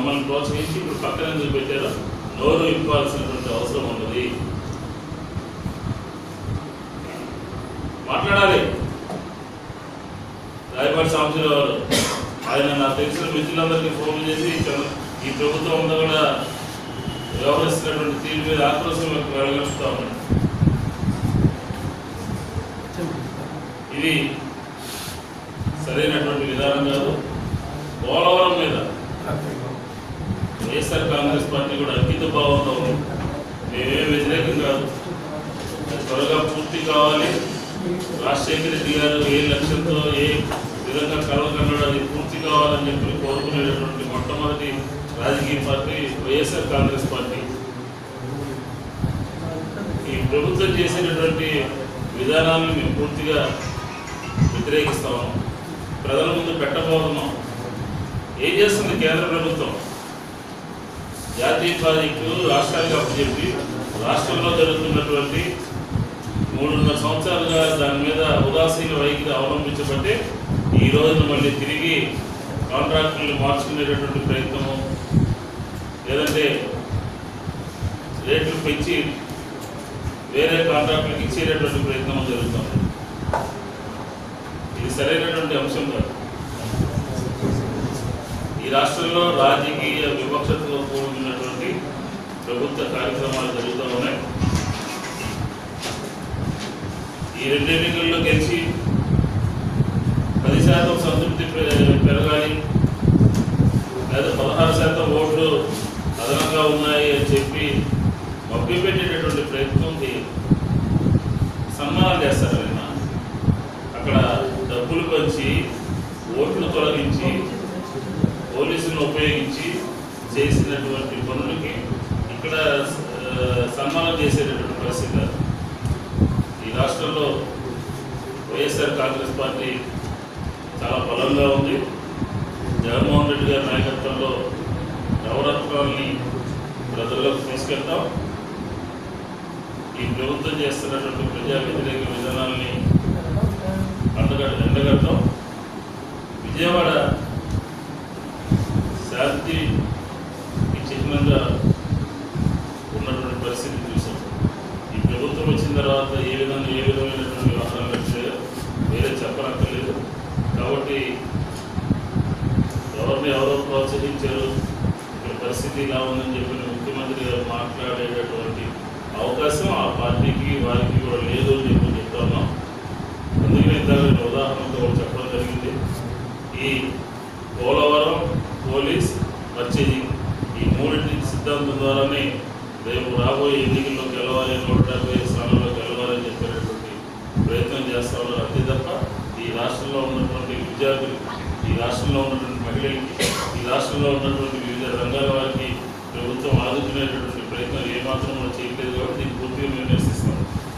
మమ్మల్ని ప్రోత్సహించి ఇప్పుడు పక్కన ఎందుకు పెట్టారో నోరు ఇవ్వాల్సినటువంటి అవసరం ఉన్నది మాట్లాడాలి రాయపాటి సాంబశివరావు గారు ఆయన నాకు తెలిసిన మిత్రులందరికీ ఫోన్ చేసి చంద్ర- ఈ ప్రభుత్వం అంతా కూడా వ్యవహరిస్తున్నటువంటి తీరు మీద ఆక్రోశం వెలగలుపుతా ఉన్నాడు ఇది సరైనటువంటి విధానం కాదు పోలవరం మీద వైఎస్ఆర్ కాంగ్రెస్ పార్టీ కూడా అంకిత భావంతో ఉంది మేమేం వ్యతిరేకం కాదు అది త్వరగా పూర్తి కావాలి రాజశేఖర రెడ్డి గారు ఏ లక్ష్యంతో ఏ విధంగా కలవ కన్నాడు అది పూర్తి కావాలని చెప్పి కోరుకునేటటువంటి మొట్టమొదటి రాజకీయ పార్టీ వైఎస్ఆర్ కాంగ్రెస్ పార్టీ ఈ ప్రభుత్వం చేసేటటువంటి విధానాలను మేము పూర్తిగా వ్యతిరేకిస్తాము ప్రజల ముందు పెట్టబోతున్నాం ఏం చేస్తుంది కేంద్ర ప్రభుత్వం జాతీయ ప్రాజెక్టు రాష్ట్రానికి అప్పచెప్పి రాష్ట్రంలో జరుగుతున్నటువంటి మూడున్నర సంవత్సరాలుగా దాని మీద ఉదాసీన వైఖరి అవలంబించబట్టే ఈ రోజున మళ్ళీ తిరిగి కాంట్రాక్టులను మార్చుకునేటటువంటి ప్రయత్నము లేదంటే రేట్లు పెంచి వేరే కాంట్రాక్టులకు ఇచ్చేటటువంటి ప్రయత్నం జరుగుతుంది ఇది సరైనటువంటి అంశం కాదు ఈ రాష్ట్రంలో రాజకీయ వివక్షతతో కూడినటువంటి ప్రభుత్వ కార్యక్రమాలు జరుగుతూ ఉన్నాయి ఈ రెండు ఎన్నికల్లో గెలిచి పది శాతం సంతృప్తి పె- పెరగాలి లేదా పదహారు శాతం ఓట్లు అదనంగా ఉన్నాయి అని చెప్పి మభ్యపెట్టేటటువంటి ప్రయత్నం చేయాలి సన్మానం చేస్తారు ఆయన అక్కడ డబ్బులు పంచి ఓట్లు తొలగించి పోలీసులను ఉపయోగించి చేసినటువంటి పనులకి ఇక్కడ ఆ, సన్మానం చేసేటటువంటి పరిస్థితి కాదు. ఈ రాష్ట్రంలో వైఎస్ఆర్ కాంగ్రెస్ పార్టీ చాలా బలంగా ఉంది జగన్మోహన్ రెడ్డి గారి నాయకత్వంలో నవరత్నాల్ని ప్రజల్లోకి తీసుకెళ్తాం ఈ ప్రభుత్వం చేస్తున్నటువంటి ప్రజా వ్యతిరేక విధానాల్ని అండగ ఎండగడతాం విజయవాడ శాంతి చిహ్నంగా ఉన్నటువంటి పరిస్థితి చూసాం ఈ ప్రభుత్వం వచ్చిన తర్వాత ఏ విధంగా ఏ విధమైనటువంటి వ్యవహారాలు వచ్చాయో వేరే చెప్పనక్కర్లేదు కాబట్టి ఎవరిని ఎవరో ప్రోత్సహించారు ఇక్కడ పరిస్థితి ఇలా ఉందని చెప్పిన ముఖ్యమంత్రి గారు మాట్లాడేటటువంటి అవకాశం ఆ పార్టీకి వారికి కూడా లేదు అని చెప్పి చెప్తా ఉన్నాం అందుకనే ఇందాక నేను ఉదాహరణతో ఒకటి చెప్పడం జరిగింది ఈ పోలవరం పోలీస్ పర్చేజింగ్ ఈ మూడింటి సిద్ధాంతం ద్వారానే రేపు రాబోయే ఎన్నికల్లో గెలవాలి నూట డెబ్బై ఐదు స్థానాల్లో గెలవాలని చెప్పేటటువంటి ప్రయత్నం చేస్తా ఉన్నారు అంతే తప్ప ఈ రాష్ట్రంలో ఉన్నటువంటి విద్యార్థులు ఈ రాష్ట్రంలో ఉన్నటువంటి మహిళలకి ఈ రాష్ట్రంలో ఉన్నటువంటి వివిధ రంగాల వారికి ప్రభుత్వం ఆదుకునేటటువంటి ప్రయత్నం ఏమాత్రం మనం చేయట్లేదు కాబట్టి దీన్ని పూర్తిగా మేము నిరసిస్తాం